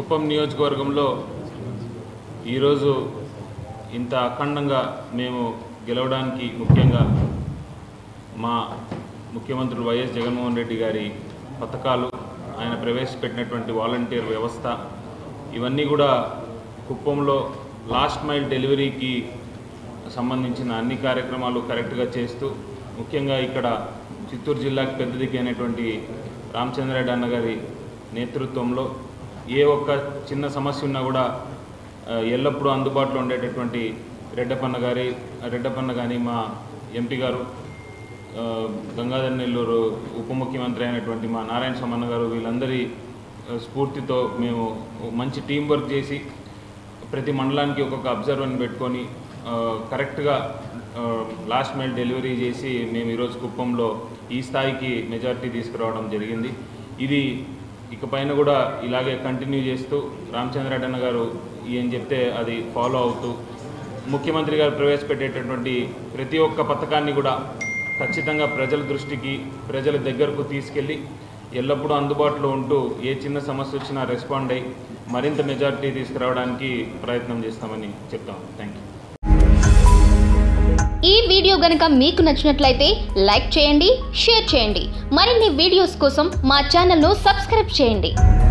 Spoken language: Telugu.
కుప్పం నియోజకవర్గంలో ఈరోజు ఇంత అఖండంగా మేము గెలవడానికి ముఖ్యంగా మా ముఖ్యమంత్రి వైఎస్ జగన్మోహన్ రెడ్డి గారి పథకాలు ఆయన ప్రవేశపెట్టినటువంటి వాలంటీర్ వ్యవస్థ ఇవన్నీ కూడా కుప్పంలో లాస్ట్ మైల్ డెలివరీకి సంబంధించిన అన్ని కార్యక్రమాలు కరెక్ట్గా చేస్తూ ముఖ్యంగా ఇక్కడ చిత్తూరు జిల్లాకి పెద్ద దిగ్గైనటువంటి రామచంద్రరెడ్డి అన్న గారి నేతృత్వంలో ఏ ఒక్క చిన్న సమస్య ఉన్నా కూడా ఆ, ఎల్లప్పుడూ అందుబాటులో ఉండేటటువంటి రెడ్డపన్న గారి రెడ్డపన్న కానీ మా ఎంపీ గారు ఆ, గంగాధర్ నెల్లూరు ఉప ముఖ్యమంత్రి అయినటువంటి మా నారాయణ సమ్మన్న గారు వీళ్ళందరి ఆ, స్ఫూర్తితో మేము మంచి టీం వర్క్ చేసి ప్రతి మండలానికి ఒక్కొక్క అబ్జర్వర్ని పెట్టుకొని ఆ, కరెక్ట్గా ఆ, లాస్ట్ మైల్ డెలివరీ చేసి మేము ఈరోజు కుప్పంలో ఈ స్థాయికి మెజారిటీ తీసుకురావడం జరిగింది ఇది ఇకపైన కూడా ఇలాగే కంటిన్యూ చేస్తూ రామచంద్రరెడ్డి అన్న గారు ఏం చెప్తే అది ఫాలో అవుతూ ముఖ్యమంత్రి గారు ప్రవేశపెట్టేటటువంటి ప్రతి ఒక్క పథకాన్ని కూడా ఖచ్చితంగా ప్రజల దృష్టికి ప్రజల దగ్గరకు తీసుకెళ్ళి ఎల్లప్పుడూ అందుబాటులో ఉంటూ ఏ చిన్న సమస్య వచ్చినా రెస్పాండ్ అయ్యి మరింత మెజారిటీ తీసుకురావడానికి ప్రయత్నం చేస్తామని చెప్తాం థ్యాంక్ యూ ఈ వీడియో గనుక మీకు నచ్చినట్లయితే లైక్ చేయండి షేర్ చేయండి మరిన్ని వీడియోస్ కోసం మా ఛానల్ను సబ్స్క్రైబ్ చేయండి